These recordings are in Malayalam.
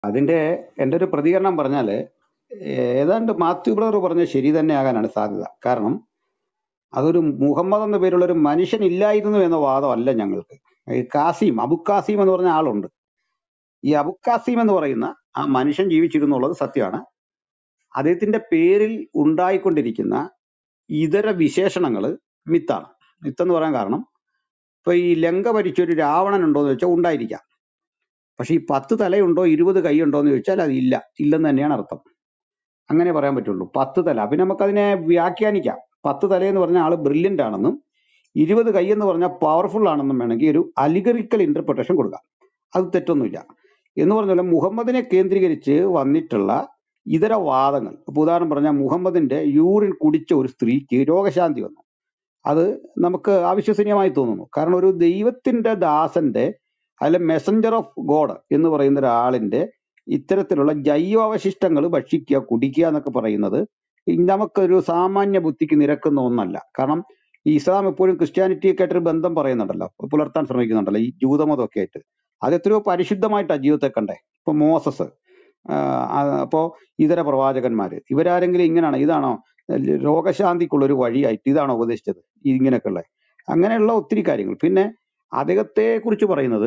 അതിന്റെ എൻ്റെ ഒരു പ്രതികരണം പറഞ്ഞാല് ഏതാണ്ട് മാത്യു ബ്രദർ പറഞ്ഞ ശരി തന്നെ ആകാനാണ് സാധ്യത കാരണം അതൊരു മുഹമ്മദ് എന്ന പേരുള്ള ഒരു മനുഷ്യൻ ഇല്ലായിരുന്നു എന്ന വാദമല്ല ഞങ്ങൾക്ക് ഈ കാസിം അബു കാസിം എന്ന് പറഞ്ഞ ആളുണ്ട് ഈ അബു കാസിം എന്ന് പറയുന്ന ആ മനുഷ്യൻ ജീവിച്ചിരുന്നു എന്നുള്ളത് സത്യമാണ് അദ്ദേഹത്തിന്റെ പേരിൽ ഉണ്ടായിക്കൊണ്ടിരിക്കുന്ന ഇതര വിശേഷണങ്ങൾ മിത്താണ് മിത്ത് എന്ന് പറയാൻ കാരണം ഇപ്പൊ ഈ ലങ്ക ഭരിച്ചൊരു രാവണൻ ഉണ്ടോ എന്ന് ചോദിച്ചാൽ ഉണ്ടായിരിക്കാം പക്ഷെ ഈ പത്ത് തലയുണ്ടോ ഇരുപത് കൈയുണ്ടോ എന്ന് ചോദിച്ചാൽ അത് ഇല്ല ഇല്ലെന്ന് തന്നെയാണ് അർത്ഥം അങ്ങനെ പറയാൻ പറ്റുള്ളൂ പത്ത് തല പിന്നെ നമുക്കതിനെ വ്യാഖ്യാനിക്കാം പത്ത് തല എന്ന് പറഞ്ഞ ആള് ബ്രില്യൻ്റ് ആണെന്നും ഇരുപത് കൈ എന്ന് പറഞ്ഞാൽ പവർഫുൾ ആണെന്നും വേണമെങ്കിൽ ഒരു അലിഗറിക്കൽ ഇന്റർപ്രിട്ടേഷൻ കൊടുക്കാം അത് തെറ്റൊന്നുമില്ല എന്ന് പറഞ്ഞ പോലെ മുഹമ്മദിനെ കേന്ദ്രീകരിച്ച് വന്നിട്ടുള്ള ഇതര വാദങ്ങൾ ഇപ്പൊ ഉദാഹരണം പറഞ്ഞാൽ മുഹമ്മദിന്റെ യൂറിൻ കുടിച്ച ഒരു സ്ത്രീക്ക് രോഗശാന്തി വന്നു അത് നമുക്ക് അവിശ്വസനീയമായി തോന്നുന്നു കാരണം ഒരു ദൈവത്തിന്റെ ദാസന്റെ അല്ലെ മെസഞ്ചർ ഓഫ് ഗോഡ് എന്ന് പറയുന്ന ഒരാളിന്റെ ഇത്തരത്തിലുള്ള ജൈവാവശിഷ്ടങ്ങൾ ഭക്ഷിക്കുക കുടിക്കുക എന്നൊക്കെ പറയുന്നത് ഈ നമുക്കൊരു സാമാന്യ ബുദ്ധിക്ക് നിരക്കുന്ന ഒന്നല്ല കാരണം ഈ ഇസ്ലാം എപ്പോഴും ക്രിസ്ത്യാനിറ്റിയൊക്കെ ആയിട്ടൊരു ബന്ധം പറയുന്നുണ്ടല്ലോ പുലർത്താൻ ശ്രമിക്കുന്നുണ്ടല്ലോ ഈ ജൂതമതമൊക്കെ ആയിട്ട് അത് എത്രയോ പരിശുദ്ധമായിട്ടാണ് ജീവിതത്തെ കണ്ടേ ഇപ്പൊ മോസസ് ആഹ് അപ്പോ ഇതര പ്രവാചകന്മാര് ഇവരാരെങ്കിലും ഇങ്ങനെയാണോ ഇതാണോ രോഗശാന്തിക്കുള്ള ഒരു വഴിയായിട്ട് ഇതാണോ ഉപദേശിച്ചത് ഇങ്ങനെയൊക്കെ ഉള്ളത് അങ്ങനെയുള്ള ഒത്തിരി കാര്യങ്ങൾ പിന്നെ അദ്ദേഹത്തെ കുറിച്ച് പറയുന്നത്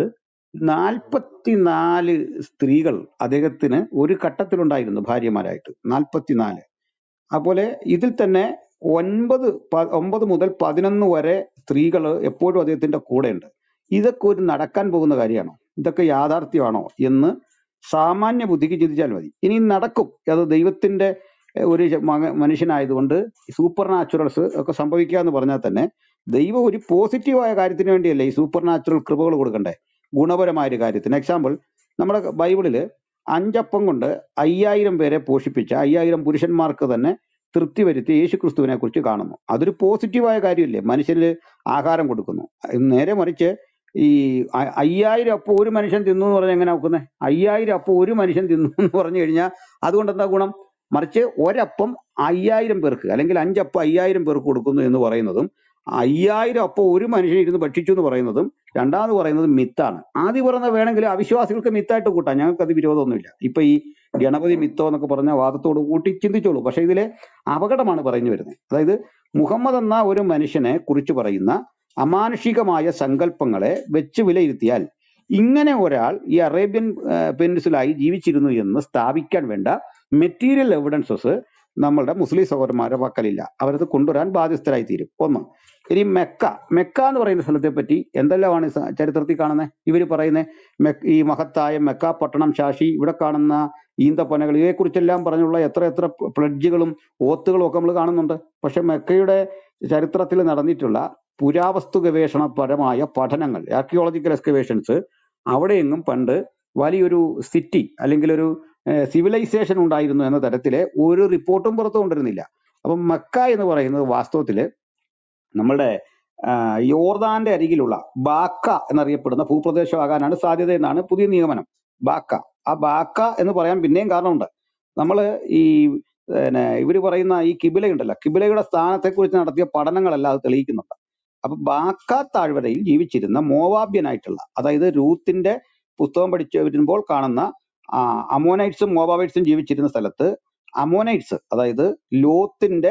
നാൽപ്പത്തിനാല് സ്ത്രീകൾ അദ്ദേഹത്തിന് ഒരു ഘട്ടത്തിലുണ്ടായിരുന്നു ഭാര്യമാരായിട്ട് നാൽപ്പത്തിനാല് അതുപോലെ ഇതിൽ തന്നെ ഒൻപത് പ- ഒമ്പത് മുതൽ പതിനൊന്ന് വരെ സ്ത്രീകൾ എപ്പോഴും അദ്ദേഹത്തിന്റെ കൂടെയുണ്ട് ഇതൊക്കെ ഒരു നടക്കാൻ പോകുന്ന കാര്യമാണോ ഇതൊക്കെ യാഥാർത്ഥ്യമാണോ എന്ന് സാമാന്യ ബുദ്ധിക്ക് ചിന്തിച്ചാൽ മതി ഇനി നടക്കും അത് ദൈവത്തിന്റെ എഹ്, ഒരു ചെ- മക മനുഷ്യനായതുകൊണ്ട് സൂപ്പർ നാച്ചുറൽസ് ഒക്കെ സംഭവിക്കുക എന്ന് പറഞ്ഞാൽ തന്നെ ദൈവം ഒരു പോസിറ്റീവായ കാര്യത്തിന് വേണ്ടിയല്ലേ ഈ സൂപ്പർ നാച്ചുറൽ കൃപകൾ കൊടുക്കണ്ടേ ഗുണപരമായ ഒരു കാര്യത്തിന് എക്സാമ്പിൾ നമ്മുടെ ബൈബിളിൽ അഞ്ചപ്പം കൊണ്ട് അയ്യായിരം പേരെ പോഷിപ്പിച്ച അയ്യായിരം പുരുഷന്മാർക്ക് തന്നെ തൃപ്തി വരുത്തി യേശു ക്രിസ്തുവിനെ കുറിച്ച് കാണുന്നു അതൊരു പോസിറ്റീവായ കാര്യമില്ലേ മനുഷ്യന് ആഹാരം കൊടുക്കുന്നു നേരെ മറിച്ച് ഈ അ- അയ്യായിരം അപ്പം ഒരു മനുഷ്യൻ തിന്നു എന്ന് പറഞ്ഞാൽ എങ്ങനെ നോക്കുന്നത് അയ്യായിരം അപ്പം ഒരു മനുഷ്യൻ തിന്നു എന്ന് പറഞ്ഞു കഴിഞ്ഞാൽ അതുകൊണ്ട് എന്താ ഗുണം മറിച്ച് ഒരപ്പം അയ്യായിരം പേർക്ക് അല്ലെങ്കിൽ അഞ്ചപ്പം അയ്യായിരം പേർക്ക് കൊടുക്കുന്നു എന്ന് പറയുന്നതും അയ്യായിരം അപ്പം ഒരു മനുഷ്യൻ ഇരുന്ന് ഭക്ഷിച്ചു എന്ന് പറയുന്നതും രണ്ടാമത് പറയുന്നത് മിത്താണ് ആദ്യം പറയുന്നത് വേണമെങ്കിൽ അവിശ്വാസികൾക്ക് മിത്തായിട്ട് കൂട്ടാം ഞങ്ങൾക്ക് അത് വിരോധമൊന്നുമില്ല ഇപ്പൊ ഈ ഗണപതി മിത്തോ എന്നൊക്കെ പറഞ്ഞ വാദത്തോട് കൂട്ടി ചിന്തിച്ചോളൂ പക്ഷെ ഇതിലെ അപകടമാണ് പറഞ്ഞു വരുന്നത് അതായത് മുഹമ്മദ് എന്ന ഒരു മനുഷ്യനെ കുറിച്ച് പറയുന്ന അമാനുഷികമായ സങ്കല്പങ്ങളെ വെച്ച് വിലയിരുത്തിയാൽ ഇങ്ങനെ ഒരാൾ ഈ അറേബ്യൻ പെനിൻസുലായി ജീവിച്ചിരുന്നു എന്ന് സ്ഥാപിക്കാൻ വേണ്ട മെറ്റീരിയൽ എവിഡൻസസ് നമ്മളുടെ മുസ്ലിം സഹോദരന്മാരുടെ പക്കലില്ല അവരത് കൊണ്ടുവരാൻ ബാധ്യസ്ഥരായി തീരും ഒന്ന് ഇനി മെക്ക മെക്ക എന്ന് പറയുന്ന സ്ഥലത്തെ പറ്റി എന്തെല്ലാമാണ് സ- ചരിത്രത്തിൽ കാണുന്നത് ഇവർ പറയുന്നത് ഈ മഹത്തായ മെക്ക പട്ടണം ശാശി ഇവിടെ കാണുന്ന ഈന്തപ്പനകൾ ഇവയെക്കുറിച്ചെല്ലാം പറഞ്ഞുള്ള എത്ര എത്ര പ്ലഡ്ജുകളും ഓത്തുകളും ഒക്കെ നമ്മൾ കാണുന്നുണ്ട് പക്ഷെ മെക്കയുടെ ചരിത്രത്തിൽ നടന്നിട്ടുള്ള പുരാവസ്തു ഗവേഷണപരമായ പഠനങ്ങൾ ആർക്കിയോളജിക്കൽ എക്സ്കവേഷൻസ് അവിടെയെങ്ങും പണ്ട് വലിയൊരു സിറ്റി അല്ലെങ്കിൽ ഒരു സിവിലൈസേഷൻ ഉണ്ടായിരുന്നു എന്ന തരത്തിലെ ഒരു റിപ്പോർട്ടും പുറത്തു കൊണ്ടിരുന്നില്ല അപ്പം മക്ക എന്ന് പറയുന്നത് വാസ്തവത്തില് നമ്മളുടെ ആ, യോർദാന്റെ അരികിലുള്ള ബാക്ക എന്നറിയപ്പെടുന്ന ഭൂപ്രദേശമാകാനാണ് സാധ്യത എന്നാണ് പുതിയ നിഗമനം ബാക്ക ആ ബാക്ക എന്ന് പറയാൻ പിന്നെയും കാരണമുണ്ട് നമ്മൾ ഈ പിന്നെ ഇവർ പറയുന്ന ഈ കിബില ഉണ്ടല്ലോ കിബിലയുടെ സ്ഥാനത്തെക്കുറിച്ച് നടത്തിയ പഠനങ്ങളെല്ലാം അത് തെളിയിക്കുന്നുണ്ട് അപ്പൊ ബാക്ക താഴ്വരയിൽ ജീവിച്ചിരുന്ന മോവാബ്യനായിട്ടുള്ള അതായത് റൂത്തിന്റെ പുസ്തകം പഠിച്ചു വരുമ്പോൾ കാണുന്ന ആ, അമോനൈറ്റ്സും മോവാബൈറ്റ്സും ജീവിച്ചിരുന്ന സ്ഥലത്ത് അമോനൈറ്റ്സ് അതായത് ലോത്തിന്റെ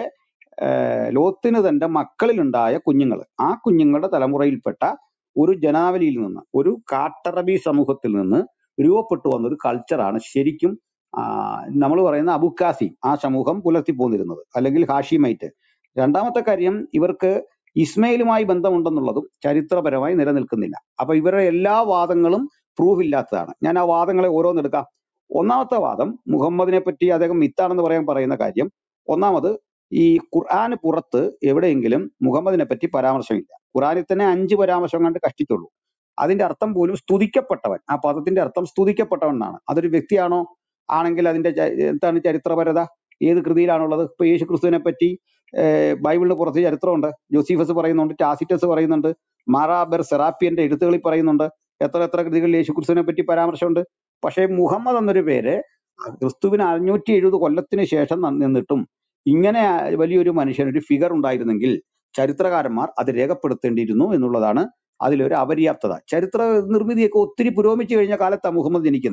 ഏർ ലോത്തിന് തന്റെ മക്കളിലുണ്ടായ കുഞ്ഞുങ്ങൾ ആ കുഞ്ഞുങ്ങളുടെ തലമുറയിൽപ്പെട്ട ഒരു ജനാവലിയിൽ നിന്ന് ഒരു കാട്ടറബി സമൂഹത്തിൽ നിന്ന് രൂപപ്പെട്ടു വന്ന ഒരു കൾച്ചറാണ് ശരിക്കും നമ്മൾ പറയുന്ന അബുക്കാസി ആ സമൂഹം പുലർത്തി പോന്നിരുന്നത് അല്ലെങ്കിൽ ഹാഷിമൈറ്റ് രണ്ടാമത്തെ കാര്യം ഇവർക്ക് ഇസ്മയിലുമായി ബന്ധമുണ്ടെന്നുള്ളതും ചരിത്രപരമായി നിലനിൽക്കുന്നില്ല അപ്പൊ ഇവരുടെ എല്ലാ വാദങ്ങളും പ്രൂഫ് ഇല്ലാത്തതാണ് ഞാൻ ആ വാദങ്ങളെ ഓരോന്നെടുക്കാം ഒന്നാമത്തെ വാദം മുഹമ്മദിനെ പറ്റി അദ്ദേഹം മിത്താണെന്ന് പറയാൻ പറയുന്ന കാര്യം ഒന്നാമത് ഈ ഖുർആന് പുറത്ത് എവിടെയെങ്കിലും മുഹമ്മദിനെ പറ്റി പരാമർശമില്ല ഖുർആനിൽ തന്നെ അഞ്ച് പരാമർശം കണ്ട് കഷ്ടിച്ചുള്ളൂ അതിന്റെ അർത്ഥം പോലും സ്തുതിക്കപ്പെട്ടവൻ ആ പദത്തിന്റെ അർത്ഥം സ്തുതിക്കപ്പെട്ടവൻ എന്നാണ് അതൊരു വ്യക്തിയാണോ ആണെങ്കിൽ അതിന്റെ ച- എന്താണ് ചരിത്രപരത ഏത് കൃതിയിലാണുള്ളത് ഇപ്പൊ യേശു ക്രിസ്തുവിനെ പറ്റി ഏഹ് ബൈബിളിന് പുറത്ത് ചരിത്രമുണ്ട് ജോസീഫസ് പറയുന്നുണ്ട് ടാസിറ്റസ് പറയുന്നുണ്ട് മാറാബർ സെറാപ്പിയന്റെ എഴുത്തുകളിൽ പറയുന്നുണ്ട് എത്ര എത്ര കൃതികളിൽ യേശു ക്രിസ്തുവിനെ പറ്റി പരാമർശമുണ്ട് പക്ഷേ മുഹമ്മദ് എന്നൊരു പേര് ക്രിസ്തുവിന് അഞ്ഞൂറ്റി എഴുപത് കൊല്ലത്തിന് ശേഷം ന- നിന്നിട്ടും ഇങ്ങനെ ആ വലിയൊരു മനുഷ്യൻ ഒരു ഫിഗർ ഉണ്ടായിരുന്നെങ്കിൽ ചരിത്രകാരന്മാർ അത് രേഖപ്പെടുത്തേണ്ടിയിരുന്നു എന്നുള്ളതാണ് അതിലൊരു അപര്യാപ്തത ചരിത്ര നിർമ്മിതിയൊക്കെ ഒത്തിരി പുരോഗമിച്ചു കഴിഞ്ഞ കാലത്താണ് മുഹമ്മദ് ജനിക്കുന്നത്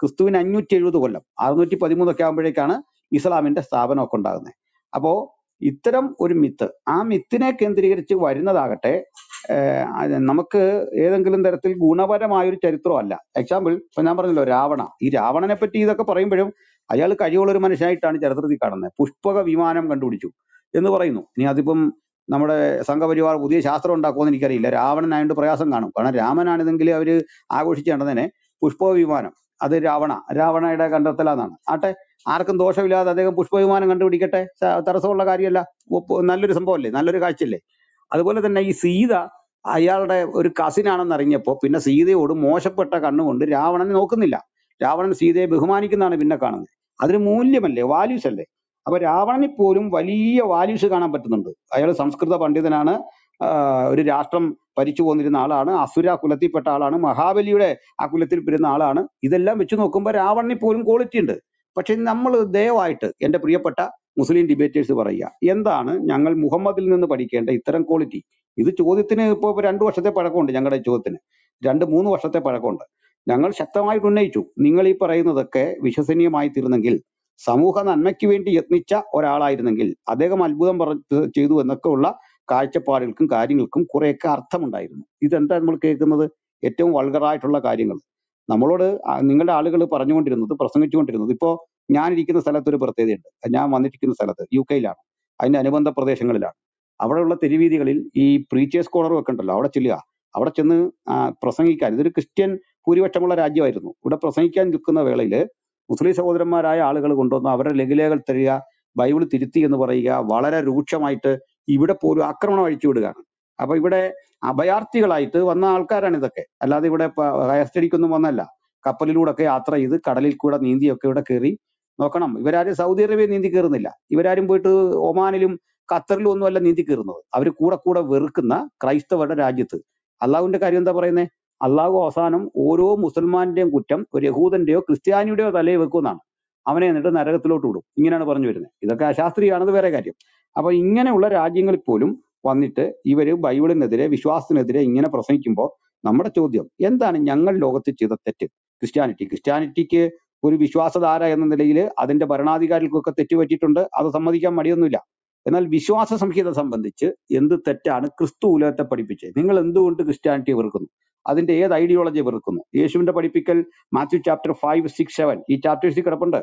ക്രിസ്തുവിന് അഞ്ഞൂറ്റി എഴുപത് കൊല്ലം അറുന്നൂറ്റി പതിമൂന്നൊക്കെ ആകുമ്പോഴേക്കാണ് ഇസ്ലാമിന്റെ സ്ഥാപനമൊക്കെ ഉണ്ടാകുന്നത് അപ്പോ ഇത്തരം ഒരു മിത്ത് ആ മിത്തിനെ കേന്ദ്രീകരിച്ച് വരുന്നതാകട്ടെ ഏഹ് അത് നമുക്ക് ഏതെങ്കിലും തരത്തിൽ ഗുണപരമായ ഒരു ചരിത്രമല്ല എക്സാമ്പിൾ ഇപ്പൊ ഞാൻ പറഞ്ഞല്ലോ രാവണ ഈ രാവണനെ പറ്റി ഇതൊക്കെ പറയുമ്പോഴും അയാൾ കഴിവുള്ള ഒരു മനുഷ്യനായിട്ടാണ് ചരിത്രത്തിൽ കാണുന്നത് പുഷ്പക വിമാനം കണ്ടുപിടിച്ചു എന്ന് പറയുന്നു ഇനി അതിപ്പം നമ്മുടെ സംഘപരിവാർ പുതിയ ശാസ്ത്രം ഉണ്ടാക്കുമെന്ന് എനിക്കറിയില്ല രാവണനായതുകൊണ്ട് പ്രയാസം കാണും കാരണം രാമനാണിതെങ്കിൽ അവര് ആഘോഷിച്ച് നടന്നതിനെ പുഷ്പക വിമാനം അത് രാവണ രാവണയുടെ കണ്ടെത്തലാന്നാണ് ആട്ടെ ആർക്കും ദോഷമില്ലാതെ അദ്ദേഹം പുഷ്പ വിമാനം കണ്ടുപിടിക്കട്ടെ സ- തടസ്സമുള്ള കാര്യമല്ല ഒപ്പ് നല്ലൊരു സംഭവമല്ലേ നല്ലൊരു കാഴ്ചയല്ലേ അതുപോലെ തന്നെ ഈ സീത അയാളുടെ ഒരു കസിൻ ആണെന്ന് അറിഞ്ഞപ്പോ പിന്നെ സീതയോട് മോശപ്പെട്ട കണ്ണുകൊണ്ട് രാവണനെ നോക്കുന്നില്ല രാവണൻ സീതയെ ബഹുമാനിക്കുന്നതാണ് പിന്നെ കാണുന്നത് അതൊരു മൂല്യമല്ലേ വാല്യൂസ് അല്ലേ അപ്പൊ രാവണനിൽ പോലും വലിയ വാല്യൂസ് കാണാൻ പറ്റുന്നുണ്ട് അയാൾ സംസ്കൃത പണ്ഡിതനാണ് ആഹ് ഒരു രാഷ്ട്രം ഭരിച്ചു പോന്നിരുന്ന ആളാണ് അസുര കുലത്തിൽപ്പെട്ട ആളാണ് മഹാബലിയുടെ ആ കുലത്തിൽ പെരുന്ന ആളാണ് ഇതെല്ലാം വെച്ച് നോക്കുമ്പോൾ രാവണനിൽ പോലും ക്വാളിറ്റി ഉണ്ട് പക്ഷെ നമ്മൾ ദയവായിട്ട് എന്റെ പ്രിയപ്പെട്ട മുസ്ലിം ഡിബേറ്റേഴ്സ് പറയുക എന്താണ് ഞങ്ങൾ മുഹമ്മദിൽ നിന്ന് പഠിക്കേണ്ട ഇത്തരം ക്വാളിറ്റി ഇത് ചോദ്യത്തിന് ഇപ്പോൾ രണ്ടു വർഷത്തെ പഴക്കമുണ്ട് ഞങ്ങളുടെ ഈ ചോദ്യത്തിന് രണ്ട് മൂന്ന് വർഷത്തെ പഴക്കമുണ്ട് ഞങ്ങൾ ശക്തമായിട്ട് ഉന്നയിച്ചു നിങ്ങൾ ഈ പറയുന്നതൊക്കെ വിശ്വസനീയമായി തീർന്നെങ്കിൽ സമൂഹ നന്മയ്ക്ക് വേണ്ടി യത്നിച്ച ഒരാളായിരുന്നെങ്കിൽ അദ്ദേഹം അത്ഭുതം പറ ചെയ്തു എന്നൊക്കെ ഉള്ള കാഴ്ചപ്പാടുകൾക്കും കാര്യങ്ങൾക്കും കുറെയൊക്കെ അർത്ഥമുണ്ടായിരുന്നു ഇതെന്താ നമ്മൾ കേൾക്കുന്നത് ഏറ്റവും വൾഗറായിട്ടുള്ള കാര്യങ്ങൾ നമ്മളോട് ആ നിങ്ങളുടെ ആളുകൾ പറഞ്ഞുകൊണ്ടിരുന്നത് പ്രസംഗിച്ചുകൊണ്ടിരുന്നത് ഇപ്പോ ഞാൻ ഇരിക്കുന്ന സ്ഥലത്ത് ഒരു പ്രത്യേകതയുണ്ട് ഞാൻ വന്നിരിക്കുന്ന സ്ഥലത്ത് യു കെയിലാണ് അതിന്റെ അനുബന്ധ പ്രദേശങ്ങളിലാണ് അവിടെയുള്ള തെരുവീതികളിൽ ഈ പ്രീച്ചേഴ്സ് കോളറും ഒക്കെ ഉണ്ടല്ലോ അവിടെ ചെല്ലുക അവിടെ ചെന്ന് ആ, പ്രസംഗിക്കാൻ ഇതൊരു ക്രിസ്ത്യൻ ഭൂരിപക്ഷമുള്ള രാജ്യമായിരുന്നു ഇവിടെ പ്രസംഗിക്കാൻ നിൽക്കുന്ന വേളയിൽ മുസ്ലിം സഹോദരന്മാരായ ആളുകൾ കൊണ്ടുവന്ന് അവരുടെ ലഘുലേഖകൾ തരിക ബൈബിൾ തിരുത്തി എന്ന് പറയുക വളരെ രൂക്ഷമായിട്ട് ഇവിടെ പോലും ആക്രമണം അഴിച്ചു വിടുകയാണ് അപ്പൊ ഇവിടെ അഭയാർത്ഥികളായിട്ട് വന്ന ആൾക്കാരാണ് ഇതൊക്കെ അല്ലാതെ ഇവിടെ പ- ഹയർ സ്റ്റഡിക്കൊന്നും വന്നല്ല കപ്പലിലൂടെ ഒക്കെ യാത്ര ചെയ്ത് കടലിൽ കൂടെ നീന്തിയൊക്കെ ഇവിടെ കയറി നോക്കണം ഇവരാരും സൗദി അറേബ്യ നീന്തി കയറുന്നില്ല ഇവരാരും പോയിട്ട് ഒമാനിലും ഖത്തറിലും ഒന്നും അല്ല നീന്തി കയറുന്നത് അവർ കൂടെ കൂടെ വെറുക്കുന്ന ക്രൈസ്തവരുടെ രാജ്യത്ത് അള്ളാഹുവിന്റെ കാര്യം എന്താ പറയുന്നത് അള്ളാഹു അവസാനം ഓരോ മുസൽമാന്റെയും കുറ്റം ഒരു യഹൂദന്റെയോ ക്രിസ്ത്യാനിയുടെയോ തലയിൽ വെക്കുമെന്നാണ് അവനെ എന്നിട്ട് നരകത്തിലോട്ട് വിടും ഇങ്ങനെയാണ് പറഞ്ഞു വരുന്നത് ഇതൊക്കെ അശാസ്ത്രീയമാണെന്ന് വേറെ കാര്യം അപ്പൊ ഇങ്ങനെയുള്ള രാജ്യങ്ങളിൽ പോലും വന്നിട്ട് ഇവര് ബൈബിളിനെതിരെ വിശ്വാസത്തിനെതിരെ ഇങ്ങനെ പ്രസംഗിക്കുമ്പോൾ നമ്മുടെ ചോദ്യം എന്താണ് ഞങ്ങൾ ലോകത്ത് ചെയ്ത തെറ്റ് ക്രിസ്ത്യാനിറ്റി ക്രിസ്ത്യാനിറ്റിക്ക് ഒരു വിശ്വാസധാര എന്ന നിലയിൽ അതിന്റെ ഭരണാധികാരികൾക്കൊക്കെ തെറ്റ് പറ്റിയിട്ടുണ്ട് അത് സമ്മതിക്കാൻ മടിയൊന്നുമില്ല എന്നാൽ വിശ്വാസ സംഹിത സംബന്ധിച്ച് എന്ത് തെറ്റാണ് ക്രിസ്തു ഉലകത്തെ പഠിപ്പിച്ചത് നിങ്ങൾ എന്തുകൊണ്ട് ക്രിസ്ത്യാനിറ്റിയെ വെറുക്കുന്നു അതിന്റെ ഏത് ഐഡിയോളജി വെറുക്കുന്നു യേശുവിന്റെ പഠിപ്പിക്കൽ Matthew chapter five six seven ഈ ചാപ്റ്റേഴ്സിൽ കിടപ്പുണ്ട്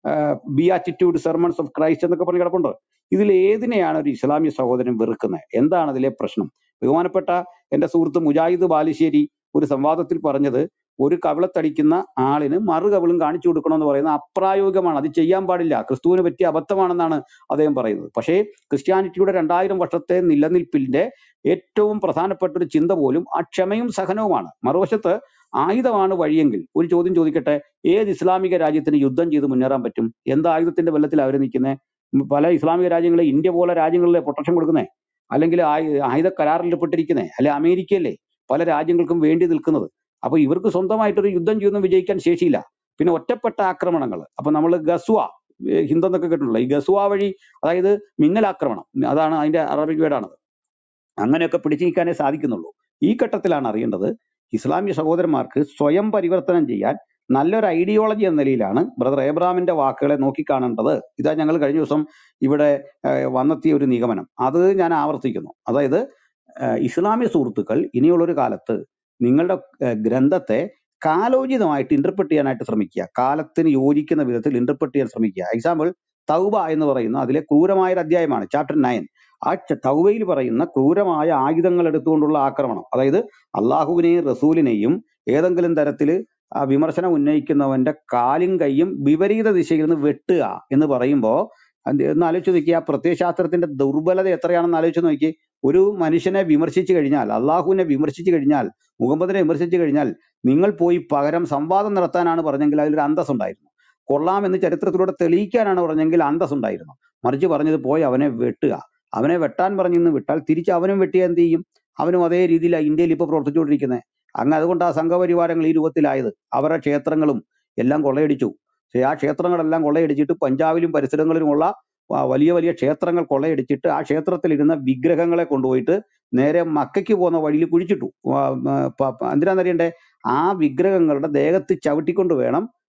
be attitude sermons of Christ എന്നൊക്കെ പറഞ്ഞ് കിടപ്പുണ്ട് ഇതിൽ ഏതിനെയാണ് ഒരു ഇസ്ലാമിക സഹോദരൻ വെറുക്കുന്നത് എന്താണ് അതിലെ പ്രശ്നം ബഹുമാനപ്പെട്ട എന്റെ സുഹൃത്ത് മുജാഹിദ് ബാലുശ്ശേരി ഒരു സംവാദത്തിൽ പറഞ്ഞത് ഒരു കവിളത്തടിക്കുന്ന ആളിന് മറു കവിളും കാണിച്ചു കൊടുക്കണമെന്ന് പറയുന്നത് അപ്രായോഗികമാണ് അത് ചെയ്യാൻ പാടില്ല ക്രിസ്തുവിന് പറ്റിയ അബദ്ധമാണെന്നാണ് അദ്ദേഹം പറയുന്നത് പക്ഷേ ക്രിസ്ത്യാനിറ്റിയുടെ രണ്ടായിരം വർഷത്തെ നിലനിൽപ്പിന്റെ ഏറ്റവും പ്രധാനപ്പെട്ട ഒരു ചിന്ത പോലും ആ ക്ഷമയും സഹനവുമാണ് മറുവശത്ത് ആയുധമാണ് വഴിയെങ്കിൽ ഒരു ചോദ്യം ചോദിക്കട്ടെ ഏത് ഇസ്ലാമിക രാജ്യത്തിന് യുദ്ധം ചെയ്ത് മുന്നേറാൻ പറ്റും എന്ത് ആയുധത്തിന്റെ ബലത്തിൽ അവർ നിൽക്കുന്നത് പല ഇസ്ലാമിക രാജ്യങ്ങളെ ഇന്ത്യ പോലെ രാജ്യങ്ങളിലെ പ്രൊട്ടക്ഷൻ കൊടുക്കുന്നേ അല്ലെങ്കിൽ ആയു- ആയുധ കരാറിൽ ഏർപ്പെട്ടിരിക്കുന്നേ അല്ലെ അമേരിക്കയല്ലേ പല രാജ്യങ്ങൾക്കും വേണ്ടി നിൽക്കുന്നത് അപ്പൊ ഇവർക്ക് സ്വന്തമായിട്ടൊരു യുദ്ധം ചെയ്തൊന്നും വിജയിക്കാൻ ശേഷിയില്ല പിന്നെ ഒറ്റപ്പെട്ട ആക്രമണങ്ങൾ അപ്പൊ നമ്മൾ ഗസ്വ ഹിന്ദെന്നൊക്കെ കേട്ടിട്ടുള്ള ഈ ഗസ്വ വഴി അതായത് മിന്നലാക്രമണം അതാണ് അതിന്റെ അറബിക് വേർഡാണത് അങ്ങനെയൊക്കെ പിടിച്ചു നിൽക്കാനേ സാധിക്കുന്നുള്ളൂ ഈ ഘട്ടത്തിലാണ് അറിയേണ്ടത് ഇസ്ലാമിക സഹോദരന്മാർക്ക് സ്വയം പരിവർത്തനം ചെയ്യാൻ നല്ലൊരു ഐഡിയോളജി എന്ന നിലയിലാണ് ബ്രദർ ഏബ്രാമിന്റെ വാക്കുകളെ നോക്കിക്കാണേണ്ടത് ഇതാ ഞങ്ങൾ കഴിഞ്ഞ ദിവസം ഇവിടെ ഏഹ്, വന്നെത്തിയ ഒരു നിഗമനം അത് ഞാൻ ആവർത്തിക്കുന്നു അതായത് ഏഹ്, ഇസ്ലാമിക സുഹൃത്തുക്കൾ ഇനിയുള്ളൊരു കാലത്ത് നിങ്ങളുടെ ഏഹ്, ഗ്രന്ഥത്തെ കാലോചിതമായിട്ട് ഇന്റർപ്രറ്റ് ചെയ്യാനായിട്ട് ശ്രമിക്കുക കാലത്തിന് യോജിക്കുന്ന വിധത്തിൽ ഇന്റർപ്രറ്റ് ചെയ്യാൻ ശ്രമിക്കുക എക്സാമ്പിൾ തൗബ എന്ന് പറയുന്ന അതിലെ ക്രൂരമായ ഒരു അധ്യായമാണ് ചാപ്റ്റർ നയൻ ആ ച- തൗബയിൽ പറയുന്ന ക്രൂരമായ ആയുധങ്ങൾ എടുത്തുകൊണ്ടുള്ള ആക്രമണം അതായത് അള്ളാഹുവിനെയും റസൂലിനെയും ഏതെങ്കിലും തരത്തിൽ ആ വിമർശനം ഉന്നയിക്കുന്നവന്റെ കാലും കൈയും വിപരീത ദിശയിൽ നിന്ന് വെട്ടുക എന്ന് പറയുമ്പോൾ ഒന്ന് ആലോചിച്ച് നോക്കി ആ പ്രത്യയശാസ്ത്രത്തിന്റെ ദുർബലത എത്രയാണെന്ന് ആലോചിച്ച് നോക്കി ഒരു മനുഷ്യനെ വിമർശിച്ചു കഴിഞ്ഞാൽ അള്ളാഹുവിനെ വിമർശിച്ചു കഴിഞ്ഞാൽ മുഹമ്മദിനെ വിമർശിച്ചു കഴിഞ്ഞാൽ നിങ്ങൾ പോയി പകരം സംവാദം നടത്താനാണ് പറഞ്ഞെങ്കിൽ അതിലൊരു അന്തസ് ഉണ്ടായിരുന്നു കൊള്ളാം എന്ന് ചരിത്രത്തിലൂടെ തെളിയിക്കാനാണ് പറഞ്ഞെങ്കിൽ അന്തസ് ഉണ്ടായിരുന്നു മറിച്ച് പറഞ്ഞത് പോയി അവനെ വെട്ടുക അവനെ വെട്ടാൻ പറഞ്ഞിന്ന് വിട്ടാൽ തിരിച്ച് അവനും വെട്ടിയാൽ എന്ത് ചെയ്യും അവനും അതേ രീതിയിലാണ് ഇന്ത്യയിൽ ഇപ്പൊ പ്രവർത്തിച്ചുകൊണ്ടിരിക്കുന്നത് അങ്ങ് അതുകൊണ്ട് ആ സംഘപരിവാരങ്ങൾ ഈ രൂപത്തിലായത് അവരുടെ ക്ഷേത്രങ്ങളും എല്ലാം കൊള്ളയടിച്ചു പക്ഷേ ആ ക്ഷേത്രങ്ങളെല്ലാം കൊള്ളയടിച്ചിട്ട് പഞ്ചാബിലും പരിസരങ്ങളിലുമുള്ള വ- വലിയ വലിയ ക്ഷേത്രങ്ങൾ കൊള്ളയടിച്ചിട്ട് ആ ക്ഷേത്രത്തിലിരുന്ന വിഗ്രഹങ്ങളെ കൊണ്ടുപോയിട്ട് നേരെ മക്കയ്ക്ക് പോകുന്ന വഴിയിൽ കുഴിച്ചിട്ടു വാ- മ- പ- പ- എന്തിനാണെന്നറിയണ്ടേ ആ വിഗ്രഹങ്ങളുടെ ദേഹത്ത് ചവിട്ടിക്കൊണ്ട് വേണം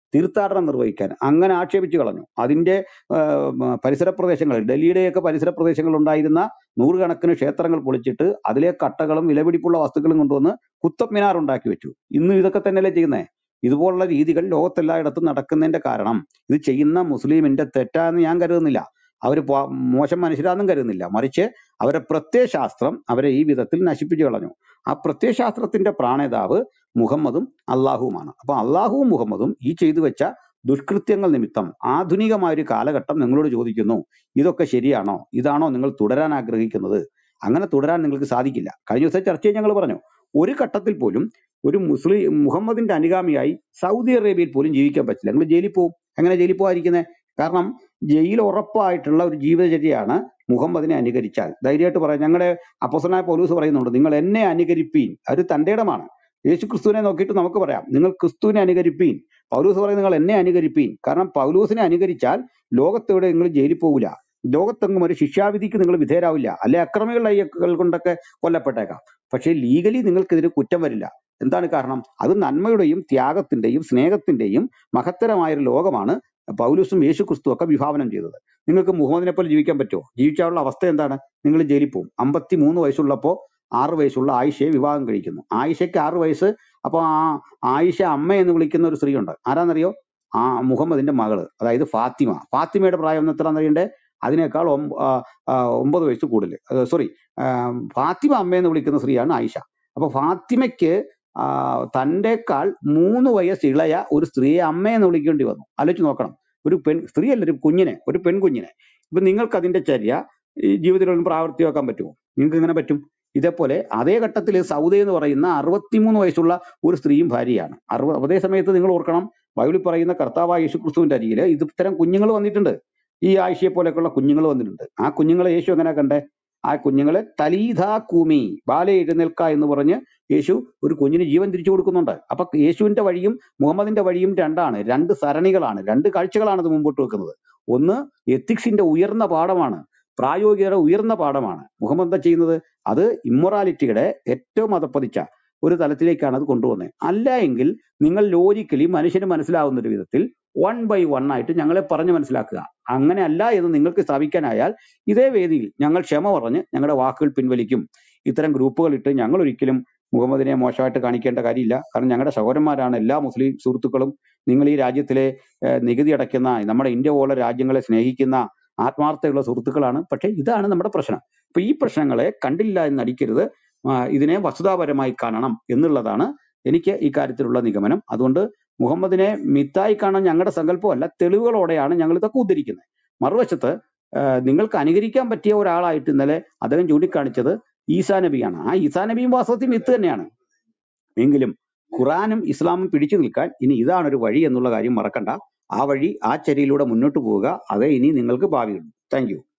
തീർത്ഥാടനം നിർവഹിക്കാൻ അങ്ങനെ ആക്ഷേപിച്ചു കളഞ്ഞു അതിന്റെ ആ, മ, പരിസര പ്രദേശങ്ങളിൽ ഡൽഹിയുടെയൊക്കെ പരിസര പ്രദേശങ്ങളിൽ ഉണ്ടായിരുന്ന നൂറുകണക്കിന് ക്ഷേത്രങ്ങൾ പൊളിച്ചിട്ട് അതിലെ കട്ടകളും വിലപിടിപ്പുള്ള വസ്തുക്കളും കൊണ്ടുവന്ന് കുത്തബ് മിനാർ ഉണ്ടാക്കി വെച്ചു ഇന്ന് ഇതൊക്കെ തന്നെയല്ലേ ചെയ്യുന്നത് ഇതുപോലുള്ള രീതികൾ ലോകത്തെല്ലായിടത്തും നടക്കുന്നതിന്റെ കാരണം ഇത് ചെയ്യുന്ന മുസ്ലിമിന്റെ തെറ്റാന്ന് ഞാൻ കരുതുന്നില്ല അവർ മോശം മനുഷ്യരാണെന്നും കരുതുന്നില്ല മറിച്ച് അവരെ പ്രത്യയശാസ്ത്രം അവരെ ഈ വിധത്തിൽ നശിപ്പിച്ചു കളഞ്ഞു ആ പ്രത്യയശാസ്ത്രത്തിന്റെ പ്രാണേതാവ് മുഹമ്മദും അള്ളാഹുവുമാണ് അപ്പൊ അള്ളാഹുവും മുഹമ്മദും ഈ ചെയ്തു വെച്ച ദുഷ്കൃത്യങ്ങൾ നിമിത്തം ആധുനികമായ ഒരു കാലഘട്ടം നിങ്ങളോട് ചോദിക്കുന്നു ഇതൊക്കെ ശരിയാണോ ഇതാണോ നിങ്ങൾ തുടരാൻ ആഗ്രഹിക്കുന്നത് അങ്ങനെ തുടരാൻ നിങ്ങൾക്ക് സാധിക്കില്ല കഴിഞ്ഞ ദിവസം ചർച്ചയിൽ ഞങ്ങൾ പറഞ്ഞു ഒരു ഘട്ടത്തിൽ പോലും ഒരു മുസ്ലിം മുഹമ്മദിന്റെ അനുഗാമിയായി സൗദി അറേബ്യയിൽ പോലും ജീവിക്കാൻ പറ്റില്ല നിങ്ങൾ ജയിലിൽ പോകും എങ്ങനെ ജയിലിൽ പോകാതിരിക്കുന്നത് കാരണം ജയിൽ ഉറപ്പായിട്ടുള്ള ഒരു ജീവിതചര്യയാണ് മുഹമ്മദിനെ അനുകരിച്ചാൽ ധൈര്യമായിട്ട് പറയാം ഞങ്ങളുടെ അപ്പോസനായ പോലീസ് പറയുന്നുണ്ട് നിങ്ങൾ എന്നെ അനുകരിപ്പീൻ അത് തന്റെ ഇടമാണ് യേശു ക്രിസ്തുവിനെ നോക്കിയിട്ട് നമുക്ക് പറയാം നിങ്ങൾ ക്രിസ്തുവിനെ അനുകരിപ്പീൻ പൗലൂസ് പറയും നിങ്ങൾ എന്നെ അനുകരിപ്പീൻ കാരണം പൗലൂസിനെ അനുകരിച്ചാൽ ലോകത്തെവിടെ നിങ്ങൾ ജയിലിൽ പോകില്ല ലോകത്തെങ്ങും ഒരു ശിക്ഷാവിധിക്ക് നിങ്ങൾ വിധേയരാവില്ല അല്ലെ അക്രമികളുടെ കൈകൾ കൊണ്ടൊക്കെ കൊല്ലപ്പെട്ടേക്കാം പക്ഷേ ലീഗലി നിങ്ങൾക്കെതിരെ കുറ്റം വരില്ല എന്താണ് കാരണം അത് നന്മയുടെയും ത്യാഗത്തിന്റെയും സ്നേഹത്തിന്റെയും മഹത്തരമായ ഒരു ലോകമാണ് പൗലൂസും യേശു ക്രിസ്തു ഒക്കെ വിഭാവനം ചെയ്തത് നിങ്ങൾക്ക് മുഹമ്മദിനെ പോലെ ജീവിക്കാൻ പറ്റുമോ ജീവിക്കാനുള്ള അവസ്ഥ എന്താണ് നിങ്ങൾ ജയിലിൽ പോകും അമ്പത്തി മൂന്ന് വയസ്സുള്ളപ്പോൾ ആറ് വയസ്സുള്ള ആയിഷയെ വിവാഹം കഴിക്കുന്നു ആയിഷയ്ക്ക് ആറ് വയസ്സ് അപ്പൊ ആ ആയിഷ അമ്മ എന്ന് വിളിക്കുന്ന ഒരു സ്ത്രീയുണ്ട് ആരാന്നറിയോ ആ മുഹമ്മദിന്റെ മകള് അതായത് ഫാത്തിമ ഫാത്തിമയുടെ പ്രായം എന്ന് എത്ര അറിയണ്ടേ അതിനേക്കാൾ ഒമ്പ- ആ, ആ, ഒമ്പത് വയസ്സ് കൂടുതൽ സോറി ഫാത്തിമ അമ്മ എന്ന് വിളിക്കുന്ന സ്ത്രീയാണ് ആയിഷ അപ്പൊ ഫാത്തിമയ്ക്ക് ആ, തന്റെക്കാൾ മൂന്ന് വയസ്സ് ഇളയ ഒരു സ്ത്രീയെ അമ്മയെന്ന് വിളിക്കേണ്ടി വന്നു ആലോചിച്ച് നോക്കണം ഒരു പെൺ സ്ത്രീയല്ല ഒരു കുഞ്ഞിനെ ഒരു പെൺകുഞ്ഞിനെ ഇപ്പൊ നിങ്ങൾക്ക് അതിന്റെ ചര്യ ഈ ജീവിതത്തിലൊന്നും പ്രാവർത്തിയാക്കാൻ പറ്റുമോ നിങ്ങൾക്ക് എങ്ങനെ പറ്റും ഇതേപോലെ അതേ ഘട്ടത്തിൽ സൗദ എന്ന് പറയുന്ന അറുപത്തിമൂന്ന് വയസ്സുള്ള ഒരു സ്ത്രീയും ഭാര്യയാണ് അറുപ അതേ സമയത്ത് നിങ്ങൾ ഓർക്കണം ബൈബിളിൽ പറയുന്ന കർത്താവായ യേശു ക്രിസ്തുവിന്റെ അരികിൽ ഇത് ഇത്തരം കുഞ്ഞുങ്ങൾ വന്നിട്ടുണ്ട് ഈ ആയിഷയെ പോലെയൊക്കെയുള്ള കുഞ്ഞുങ്ങൾ വന്നിട്ടുണ്ട് ആ കുഞ്ഞുങ്ങളെ യേശു എങ്ങനെ കണ്ടേ ആ കുഞ്ഞുങ്ങളെ തലീധ കൂമി ബാലെ എഴുന്നേൽക്ക എന്ന് പറഞ്ഞ് യേശു ഒരു കുഞ്ഞിന് ജീവൻ തിരിച്ചു കൊടുക്കുന്നുണ്ട് അപ്പൊ യേശുവിന്റെ വഴിയും മുഹമ്മദിന്റെ വഴിയും രണ്ടാണ് രണ്ട് സരണികളാണ് രണ്ട് കാഴ്ചകളാണ് ഇത് മുമ്പോട്ട് വെക്കുന്നത് ഒന്ന് എത്തിക്സിന്റെ ഉയർന്ന പാഠമാണ് പ്രായോഗികയുടെ ഉയർന്ന പാഠമാണ് മുഹമ്മദ് എന്താ ചെയ്യുന്നത് അത് ഇമ്മൊറാലിറ്റിയുടെ ഏറ്റവും അതപ്പതിച്ച ഒരു തലത്തിലേക്കാണ് അത് കൊണ്ടുവന്നത് അല്ല എങ്കിൽ നിങ്ങൾ ലോജിക്കലി മനുഷ്യന് മനസ്സിലാവുന്ന ഒരു വിധത്തിൽ വൺ ബൈ വൺ ആയിട്ട് ഞങ്ങളെ പറഞ്ഞ് മനസ്സിലാക്കുക അങ്ങനെ അല്ല എന്ന് നിങ്ങൾക്ക് സ്ഥാപിക്കാനായാൽ ഇതേ വേദിയിൽ ഞങ്ങൾ ക്ഷമ പറഞ്ഞ് ഞങ്ങളുടെ വാക്കുകൾ പിൻവലിക്കും ഇത്തരം ഗ്രൂപ്പുകൾ ഇട്ട് ഞങ്ങൾ ഒരിക്കലും മുഹമ്മദിനെ മോശമായിട്ട് കാണിക്കേണ്ട കാര്യമില്ല കാരണം ഞങ്ങളുടെ സഹോദരന്മാരാണ് എല്ലാ മുസ്ലിം സുഹൃത്തുക്കളും നിങ്ങൾ ഈ രാജ്യത്തിലെ ഏഹ്, നികുതി അടയ്ക്കുന്ന നമ്മുടെ ഇന്ത്യ പോലെ രാജ്യങ്ങളെ സ്നേഹിക്കുന്ന ആത്മാർത്ഥതയുള്ള സുഹൃത്തുക്കളാണ് പക്ഷേ ഇതാണ് നമ്മുടെ പ്രശ്നം അപ്പൊ ഈ പ്രശ്നങ്ങളെ കണ്ടില്ല എന്ന് നടിക്കരുത് ആ, ഇതിനെ വസ്തുതാപരമായി കാണണം എന്നുള്ളതാണ് എനിക്ക് ഈ കാര്യത്തിലുള്ള നിഗമനം അതുകൊണ്ട് മുഹമ്മദിനെ മിത്തായി കാണാൻ ഞങ്ങളുടെ സങ്കല്പമല്ല തെളിവുകളോടെയാണ് ഞങ്ങൾ ഇതൊക്കെ ഉദ്ധരിക്കുന്നത് മറുവശത്ത് ആ, നിങ്ങൾക്ക് അനുകരിക്കാൻ പറ്റിയ ഒരാളായിട്ട് ഇന്നലെ അദ്ദേഹം ചൂണ്ടിക്കാണിച്ചത് ഈസാ നബിയാണ് ആ ഈസാ നബിയും വാസ്തവത്തിൽ മിത്ത് തന്നെയാണ് എങ്കിലും ഖുറാനും ഇസ്ലാമും പിടിച്ചു നിൽക്കാൻ ഇനി ഇതാണ് ഒരു വഴി എന്നുള്ള കാര്യം മറക്കണ്ട ആ വഴി ആ ചരിയിലൂടെ മുന്നോട്ട് പോവുക അതേ ഇനി നിങ്ങൾക്ക് ഭാവിയുള്ളൂ താങ്ക് യു